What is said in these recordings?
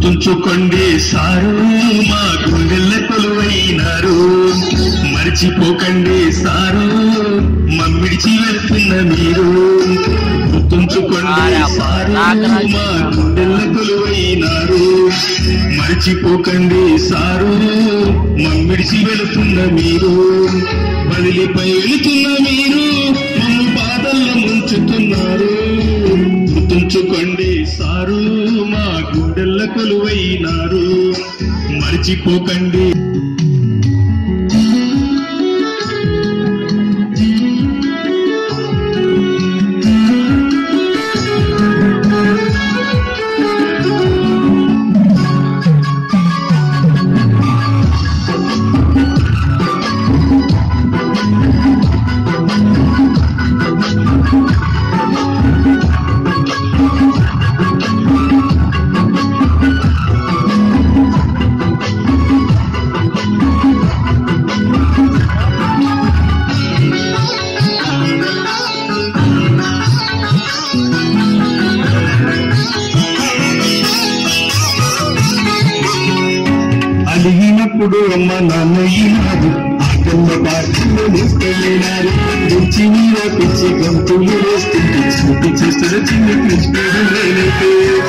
గుర్తుంచుకోండి సారు మా గుండెల్ల కొలువైనారు మర్చిపోకండి సారు మమ్మిడిచి వెళ్తున్న మీరు గుర్తుంచుకోండి సారు మా గుండెల్ల కొలువైనారు మర్చిపోకండి సారు మమ్మిడిచి వెళుతున్న మీరు బదిలిపై వెళుతున్న మీరు మమ్ము బాధల్లో ముంచుతున్నారు గుర్తుంచుకోండి సారు మా గుండెల్ల కొలువైనారు మర్చిపోకండి అలిగినప్పుడు అమ్మ నాన్న ఈనాడు ఆటమ్మ పాటలు వేసుకెళ్ళినారు గుంచి మీద పిచ్చి గంతులు వేస్తుంటే స్మృతి చేస్తున్న చిన్న కృష్ణుడు నేనైతే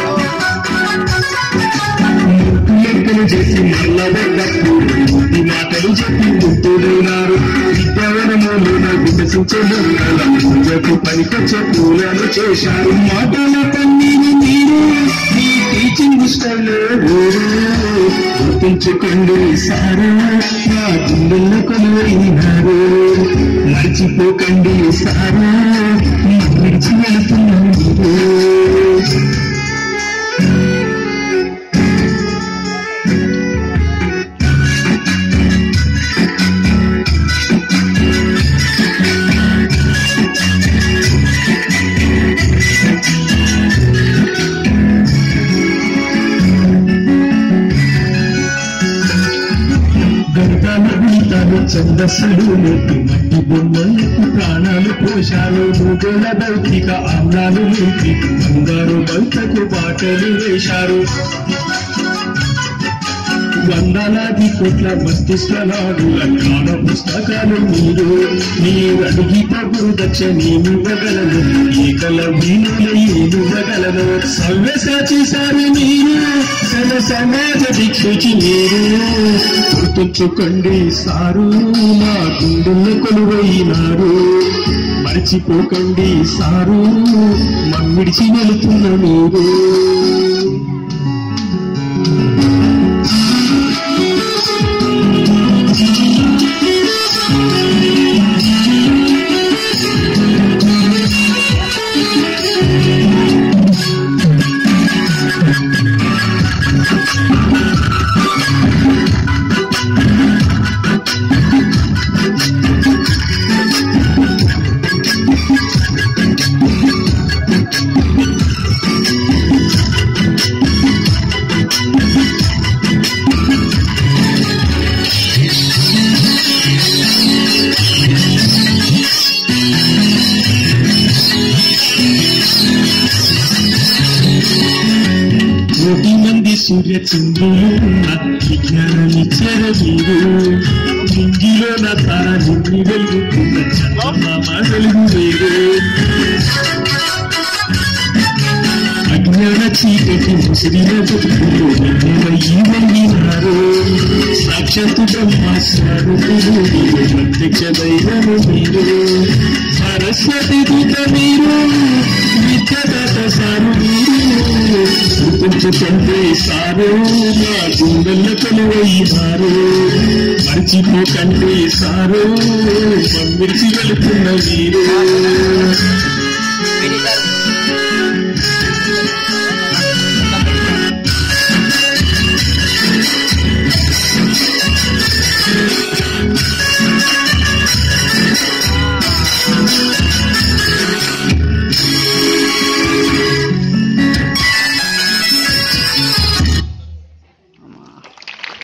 లెక్కలు చేసి మళ్ళా వెళ్ళప్పుడు బుద్ధి మాటలు చెప్పి గుర్తుడైనారు విద్యావనములు నా వికసించడం పూజకు పనికొచ్చే పూలను చేశారు మాటల కన్నీరు మీరు మీ టీచింగ్ స్టైల్లో గుర్తుంచుకోండి సారా నా గుండెల్ల కొలువైనారు మర్చిపోకండి సారా మీ విడిచి వెళుతున్నారు గంటల గీతాలు ఛందస్సులు నేర్పి మట్టి బొమ్మలకు ప్రాణాలు పోషాలు భూగోళ భౌతిక ఆమ్లాలు నేర్పి బంగారు బంతకు బాటలు వేశారు వందలాది కోట్ల మస్తిష్కలాడుల జ్ఞాన పుస్తకాలు మీరు మీరు అడిగిత గురుదక్షిణేమివ్వగలను ఏకల వీణులు ఏమివ్వగలను సవ్యసాచి సారి మీరు సన సమాజ దిక్షుచి మీరు గుర్తుంచుకోండి సారు మా గుండెల కొలువైనారు మర్చిపోకండి సారు మమ్మిడిచి వెళుతున్న మీరు కోటి మంది సూర్య చంద్రులు ఉన్న విజ్ఞానమిచ్చారు మీరు నింగిలో నా తార నిండి వెలుగుతున్న చందమామ వెలుగు వేరు అజ్ఞాన చీకటి ముసిరిన బతుకులు వెన్నెలయ్యి వంగినారు సాక్షాత్తు బ్రహ్మస్వరూపులు మీరు ప్రత్యక్ష దైవము మీరు సరస్వతి దూత మీరు విద్యదాత సారు మీరు గుర్తుంచుకుంటే సారు మా గుండెల కొలువైనారు మర్చిపోకండి సారు మమ్మిడిచి వెళుతున్న మీరు Medical.